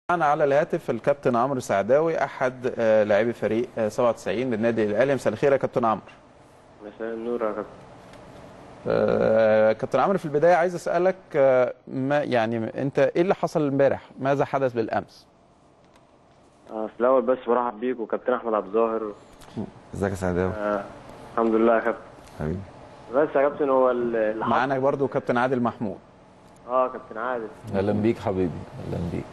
معنا على الهاتف الكابتن عمرو سعداوي احد آه، لاعبي فريق آه، 97 بالنادي الاهلي مساء الخير يا كابتن عمرو مساء النور يا كابتن آه، كابتن عمرو في البدايه عايز اسالك آه، ما يعني انت ايه اللي حصل امبارح ماذا حدث بالامس آه، في الاول بس برحب بيك وكابتن احمد عبد الظاهر ازيك يا سعداوي آه، الحمد لله يا كابتن حبيبي بس يا كابتن هو ال- اللي حصل معانا برضو كابتن عادل محمود اه كابتن عادل اهلا بيك حبيبي اهلا بيك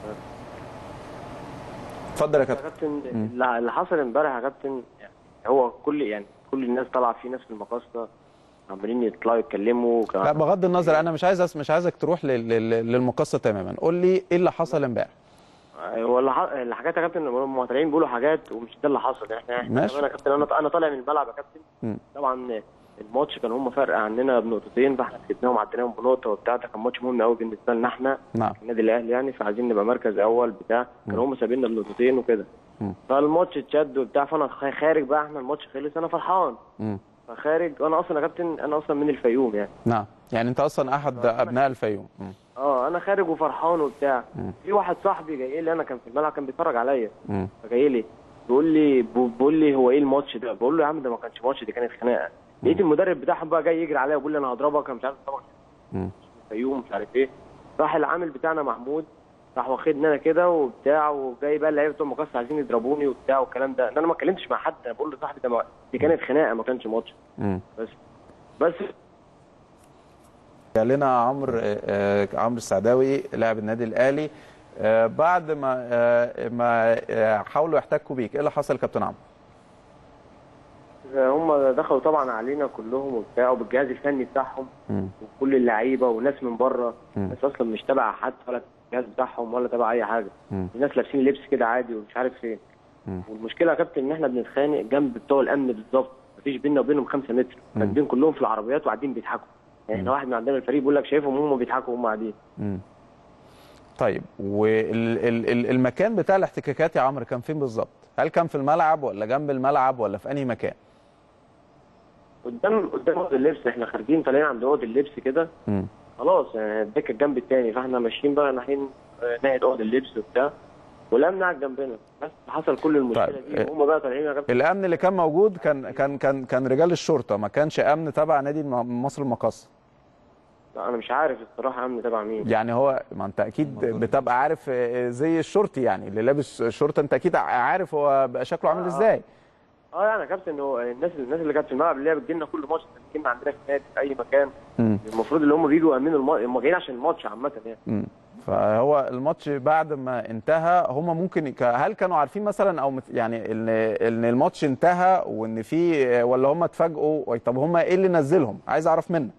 اتفضل يا يا كابتن كابتن اللي اللي حصل امبارح يا كابتن يعني هو كل يعني كل الناس طالعه في ناس في المقاصه عمالين يطلعوا يتكلموا كان- لا بغض النظر انا مش عايز أس- مش عايزك تروح لل- لل- للمقصه تماما قول لي ايه اللي حصل امبارح هو اللي ح- الحاجات يا كابتن هم طالعين بيقولوا حاجات ومش ده اللي حصل احنا احنا ماشي. كمان يا كابتن انا انا طالع من الملعب يا كابتن مم. طبعا الماتش كان هم فرق عننا بنقطتين فاحنا كسبناهم عديناهم بنقطه وبتاع ده كان ماتش مهم قوي بالنسبه لنا احنا نعم النادي الاهلي يعني فعايزين نبقى مركز اول بتاع كانوا هم سابيننا بنقطتين وكده مم. فالماتش اتشد وبتاع فانا خ- خارج بقى احنا الماتش خلص انا فرحان مم. فخارج انا اصلا يا كابتن انا اصلا من الفيوم يعني نعم يعني انت اصلا احد ابناء الفيوم مم. اه انا خارج وفرحان وبتاع مم. في واحد صاحبي جاي لي انا كان في الملعب كان بيتفرج عليا مم. فجاي لي بيقول لي بيقول لي هو ايه الماتش ده بقول له يا عم ده ما كانش ماتش دي كانت خناقه لقيت المدرب بتاعهم بقى جاي يجري عليا ويقول لي انا هضربك انا مش عارف طبعا مم. الفيوم مش عارف ايه راح العامل بتاعنا محمود راح واخدني انا كده وبتاع وجاي بقى اللعيبه بتوع المقص عايزين يضربوني وبتاع والكلام ده انا ما اتكلمتش مع حد انا بقول له صاحبي ده ما- دي كانت خناقه ما كانش ماتش مم. بس بس قال لنا عمرو آه، آه، عمرو السعداوي لاعب النادي الاهلي آه، بعد ما آه، ما آه، حاولوا يحتكوا بيك ايه اللي حصل يا كابتن عمرو هم دخلوا طبعا علينا كلهم وبتاع وبالجهاز الفني بتاعهم مم. وكل اللعيبه وناس من بره مم. ناس اصلا مش تبع حد ولا الجهاز بتاعهم ولا تبع اي حاجه مم. الناس لابسين لبس كده عادي ومش عارف فين مم. والمشكله يا كابتن ان احنا بنتخانق جنب بتوع الامن بالظبط مفيش بيننا وبينهم 5 متر راكبين كلهم في العربيات وقاعدين بيضحكوا يعني احنا واحد من عندنا الفريق بيقول لك شايفهم هم بيضحكوا وهم قاعدين مم. طيب والمكان بتاع الاحتكاكات يا عمرو كان فين بالظبط هل كان في الملعب ولا جنب الملعب ولا في انهي مكان قدام قدام اوضه اللبس احنا خارجين طالعين عند اوضه اللبس كده مم. خلاص يعني الدكه الجنب التاني فاحنا ماشيين بقى ناحيين آه، ناحيه اوضه اللبس وبتاع والامن قاعد جنبنا بس حصل كل المشكله طيب، دي وهم بقى طالعين يا كابتن الامن اللي كان موجود كان كان كان كان رجال الشرطه ما كانش امن تبع نادي الم- مصر المقاصه لا، انا مش عارف الصراحه امن تبع مين يعني هو ما انت اكيد بتبقى عارف آه، زي الشرطي يعني اللي لابس شرطه انت اكيد عارف هو بقى شكله عامل ازاي اه يعني يا كابتن هو الناس الناس اللي كانت في الملعب اللي هي بتجي لنا كل ماتش بتجي لنا عندنا في النادي في اي مكان مم. المفروض اللي هم بيجوا يامنوا الماتش هم جايين عشان الماتش عامه يعني مم. فهو الماتش بعد ما انتهى هم ممكن يك- هل كانوا عارفين مثلا او مت- يعني ان ان الماتش انتهى وان في ولا هم اتفاجئوا طب هم ايه اللي نزلهم عايز اعرف منك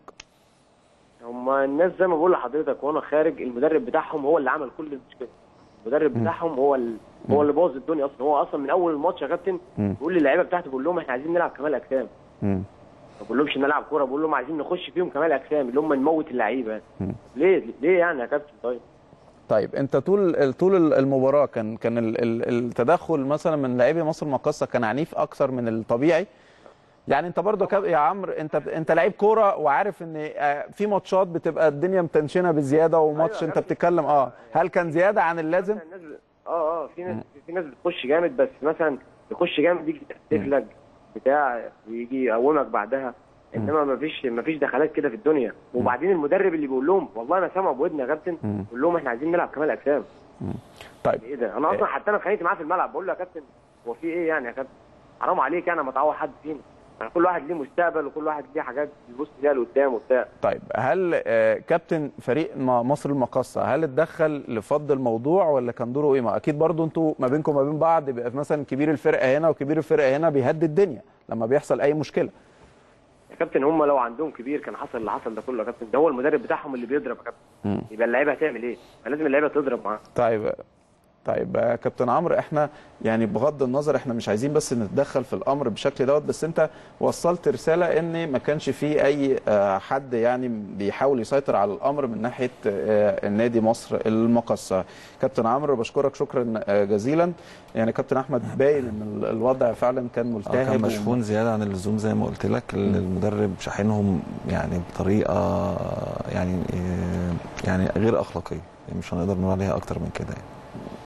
هم الناس زي ما بقول لحضرتك وانا خارج المدرب بتاعهم هو اللي عمل كل المشكله المدرب بتاعهم هو ال... هو اللي بوظ الدنيا اصلا هو اصلا من اول الماتش يا كابتن مم. بيقول للعيبه بتاعته بيقول لهم احنا عايزين نلعب كمال اجسام مم. ما بقولهمش نلعب كوره بقول لهم عايزين نخش فيهم كمال اجسام اللي هم نموت اللعيبه مم. ليه ليه يعني يا كابتن طيب طيب انت طول طول المباراه كان كان ال- ال- التدخل مثلا من لاعبي مصر المقاصه كان عنيف اكثر من الطبيعي يعني انت برضو كاب- يا عمرو انت انت لعيب كوره وعارف ان آه، في ماتشات بتبقى الدنيا متنشنه بزياده وماتش أيوة، انت كابتن. بتتكلم اه هل كان زياده عن اللازم الناس اه اه في ناس في ناس بتخش جامد بس مثلا يخش جامد يجي يتأسف لك بتاع ويجي يقومك بعدها انما ما فيش ما فيش دخلات كده في الدنيا وبعدين المدرب اللي بيقول لهم والله انا سامع بودني يا كابتن مم. بيقول لهم احنا عايزين نلعب كمال اجسام طيب ايه ده انا اصلا حتى انا اتخانقت معاه في الملعب بقول له يا كابتن هو في ايه يعني يا كابتن حرام عليك يعني ما تعور حد فينا يعني كل واحد ليه مستقبل وكل واحد ليه حاجات بيبص ليها لقدام وبتاع طيب هل آه، كابتن فريق م- مصر المقاصه هل اتدخل لفض الموضوع ولا كان دوره ايه ما اكيد برضو انتوا ما بينكم وما بين بعض بيبقى مثلا كبير الفرقه هنا وكبير الفرقه هنا بيهدي الدنيا لما بيحصل اي مشكله يا كابتن هم لو عندهم كبير كان حصل اللي حصل ده كله يا كابتن ده هو المدرب بتاعهم اللي بيضرب يا كابتن مم. يبقى اللعيبه هتعمل ايه؟ ما لازم اللعيبه تضرب معاه طيب طيب يا كابتن عمرو احنا يعني بغض النظر احنا مش عايزين بس نتدخل في الامر بالشكل دوت بس انت وصلت رساله ان ما كانش في اي آه، حد يعني بيحاول يسيطر على الامر من ناحيه آه، النادي مصر المقصه كابتن عمرو بشكرك شكرا آه، جزيلا يعني كابتن احمد باين ان ال- الوضع فعلا كان اه ملتهب كان وم- مشحون زياده عن اللزوم زي ما قلت لك المدرب شاحنهم يعني بطريقه يعني آه، يعني غير اخلاقيه مش هنقدر نقول عليها اكتر من كده يعني